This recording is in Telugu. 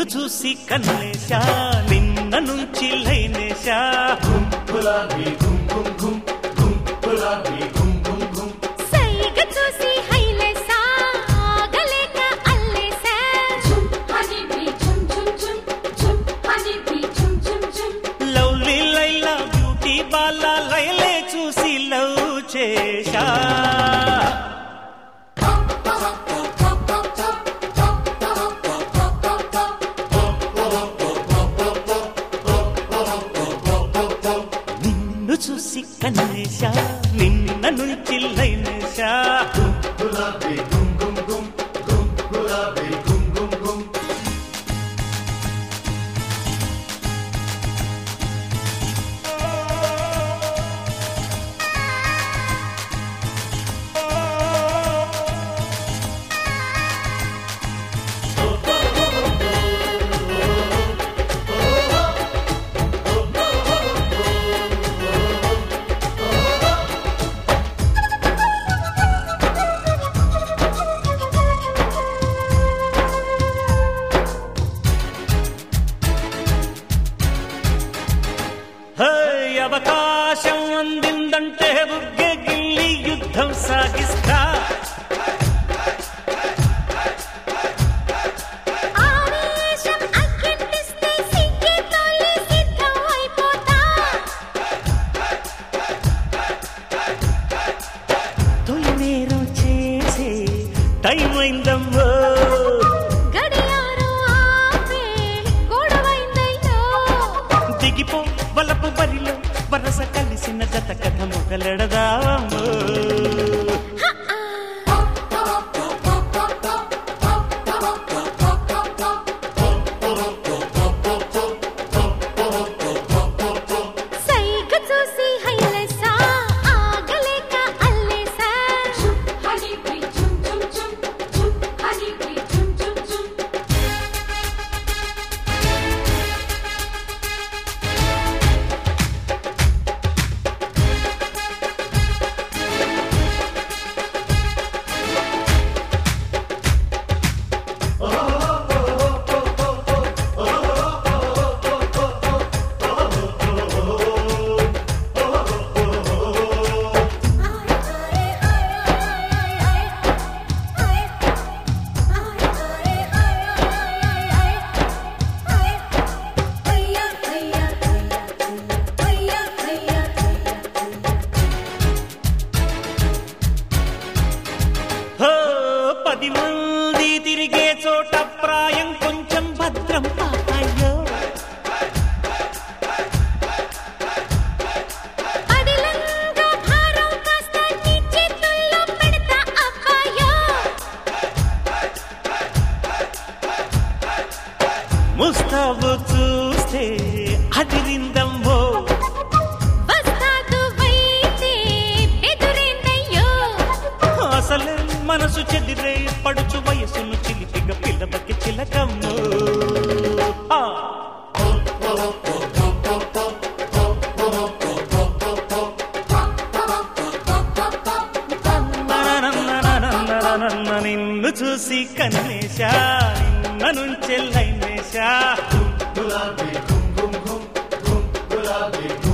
చూసి కన్నేశా నిన్న నుంచి లైనేశా సైగ చూసి హైలేసా ఆగలేక అల్లేసా లవ్లీ లైలా బ్యూటీ బాలా లైలే చూసి లవ్ చేశా నిన్ను చూసి కన్నేశా నిన్న నుంచి లైనేశా హే అవకాశం అందిందంటే బుగ్గె గిల్లి యుద్ధం సాగిస్తా ఆవేశం అగ్గెట్టిస్తే సిగ్గే తోలి సిద్ధం అయిపోతా తొలి నేరం చేసే టైం అయిందమ్మో గడియారం ఆపే గొడవైందయ్యో దిగిపో వలపు బరిలో వరస కలిసిన జత కథ మొదలెడదామో సైగ చూసి హైలేసా ఆగలేక అల్లేసా హో పది మంది తిరిగే చోట ప్రాయం కొంచెం భద్రం పాపాయో అడిలంగా భారం కాస్త నీ చేతుల్లో పెడతా అబ్బాయో ముస్తాబు చూస్తే అదిరిందమ్మో వస్తాదు వైతే బెదురేందయ్యో అసలే మనసు చెదిరే పడుచు వయసును చిలిపిగ పిల్లబకి చిలకమ్ము ఆ. ననననననననన నిన్ను చూసి కన్నేశా నిన్న నుంచెల్లైనేశా గులాబీ గుమ్ గుమ్ గుమ్ గుమ్ గులాబీ